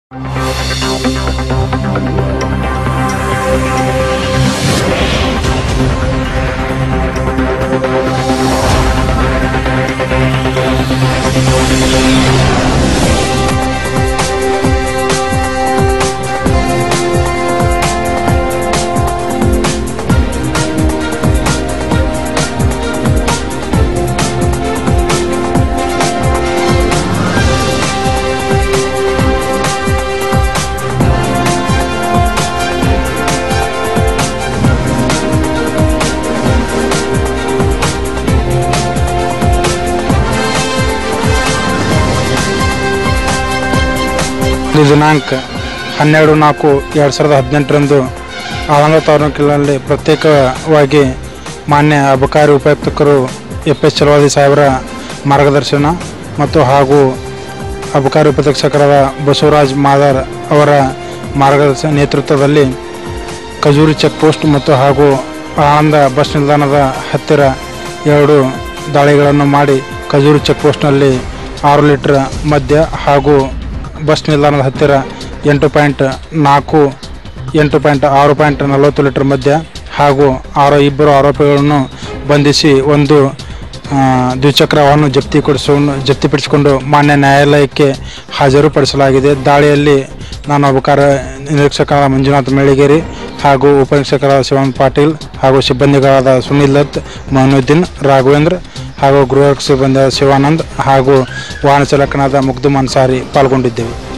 ಈ ದಿನಾಂಕ ಹನ್ನೆರಡು ನಾಲ್ಕು ಎರಡು ಸಾವಿರದ ಹದಿನೆಂಟರಂದು ಆಳಂದ ತಾಲೂಕಿನಲ್ಲಿ ಪ್ರತ್ಯೇಕವಾಗಿ ಮಾನ್ಯ ಅಬಕಾರಿ ಉಪಾಯುಕ್ತರು ಎಫ್ ಎಸ್ ಚಲವಾದಿ ಸಾಹೇಬರ ಮಾರ್ಗದರ್ಶನ ಮತ್ತು ಹಾಗೂ ಅಬಕಾರಿ ಉಪಧೀಕ್ಷಕರಾದ ಬಸವರಾಜ್ ಮಾದರ್ ಅವರ ಮಾರ್ಗದರ್ಶನ ನೇತೃತ್ವದಲ್ಲಿ ಖಜೂರಿ ಚೆಕ್ ಪೋಸ್ಟ್ ಮತ್ತು ಹಾಗೂ ಆನಂದ ಬಸ್ ನಿಲ್ದಾಣದ ಹತ್ತಿರ ಎರಡು ದಾಳಿಗಳನ್ನು ಮಾಡಿ ಖಜೂರಿ ಚೆಕ್ ಪೋಸ್ಟ್ನಲ್ಲಿ ಆರು ಲೀಟ್ರ್ ಮದ್ಯ ಹಾಗೂ ಬಸ್ ನಿಲ್ದಾಣದ ಹತ್ತಿರ ಎಂಟು ಪಾಯಿಂಟ್ ನಾಲ್ಕು ಎಂಟು ಪಾಯಿಂಟ್ ಆರು ಪಾಯಿಂಟ್ ನಲವತ್ತು ಲೀಟರ್ ಮದ್ಯ ಹಾಗೂ ಆರೋ ಇಬ್ಬರು ಆರೋಪಿಗಳನ್ನು ಬಂಧಿಸಿ ಒಂದು ಆ, ದ್ವಿಚಕ್ರ ವಾಹನ ಜಪ್ತಿಗೊಳಿಸಿಕೊಂಡು ಜಪ್ತಿಪಡಿಸಿಕೊಂಡು ಮಾನ್ಯ ನ್ಯಾಯಾಲಯಕ್ಕೆ ಹಾಜರುಪಡಿಸಲಾಗಿದೆ ದಾಳಿಯಲ್ಲಿ ನಾನು ಅಬಕಾರ ನಿರೀಕ್ಷಕರಾದ ಮಂಜುನಾಥ್ ಮೇಳಿಗೇರಿ ಹಾಗೂ ಉಪನಿರೀಕ್ಷಕರಾದ ಶಿವನ್ ಪಾಟೀಲ್ ಹಾಗೂ ಸಿಬ್ಬಂದಿಗಳಾದ ಸುನಿಲ್ ದತ್ ಮೊಹನುದ್ದೀನ್ ರಾಘವೇಂದ್ರ ಹಾಗೂ ಗೃಹ ಸಿಬ್ಬಂದಿಯಾದ ಶಿವಾನಂದ್ ಹಾಗೂ ವಾಹನ ಚಾಲಕನಾದ ಮುಗ್ದುಮ್ ಅನ್ಸಾರಿ ಪಾಲ್ಗೊಂಡಿದ್ದೇವೆ